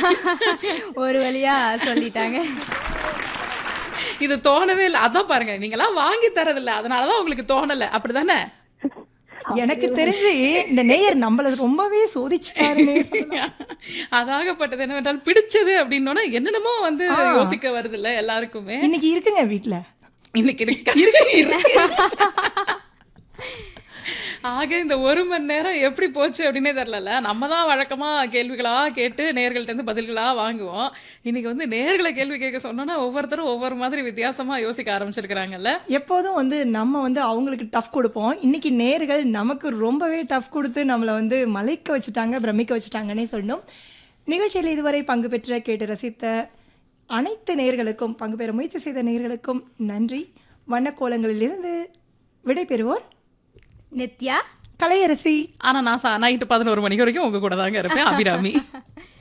ஒரு வழியா சொல்லிட்டாங்க இது தோணவே இல்லை அதான் பாருங்க நீங்களாம் வாங்கி தரதில்ல அதனாலதான் உங்களுக்கு தோணல அப்படிதானே எனக்கு தெரிஞ்சு இந்த நேயர் நம்மள ரொம்பவே சோதிச்சுட்டாருன்னு அதாகப்பட்டது என்னவென்றால் பிடிச்சது அப்படின்னோன்னா என்னென்னமோ வந்து யோசிக்க வருது இல்ல எல்லாருக்குமே இன்னைக்கு இருக்குங்க வீட்ல இன்னைக்கு இருக்கு இருக்கு, இருக்கு. ஆக இந்த ஒரு மணி நேரம் எப்படி போச்சு அப்படின்னே தெரிலல நம்ம தான் வழக்கமா கேள்விகளா கேட்டு நேர்கள்ட்ட இருந்து பதில்களா வாங்குவோம் இன்னைக்கு வந்து நேர்களை கேள்வி கேட்க சொன்னோன்னா ஒவ்வொருத்தரும் ஒவ்வொரு மாதிரி வித்தியாசமா யோசிக்க ஆரம்பிச்சிருக்கிறாங்கல்ல எப்போதும் வந்து நம்ம வந்து அவங்களுக்கு டஃப் கொடுப்போம் இன்னைக்கு நேர்கள் நமக்கு ரொம்பவே டஃப் கொடுத்து நம்மளை வந்து மலைக்க வச்சுட்டாங்க பிரமிக்க வச்சுட்டாங்கன்னே சொல்லணும் நிகழ்ச்சியில் இதுவரை பங்கு பெற்ற கேட்டு ரசித்த அனைத்து நேர்களுக்கும் பங்கு பெற முயற்சி செய்த நேர்களுக்கும் நன்றி வண்ணக்கோலங்களிலிருந்து விடைபெறுவோர் நித்யா கலையரசி ஆனா நான் நைட்டு பதினோரு மணி வரைக்கும் உங்க கூட தாங்க இருப்பேன் அபிராமி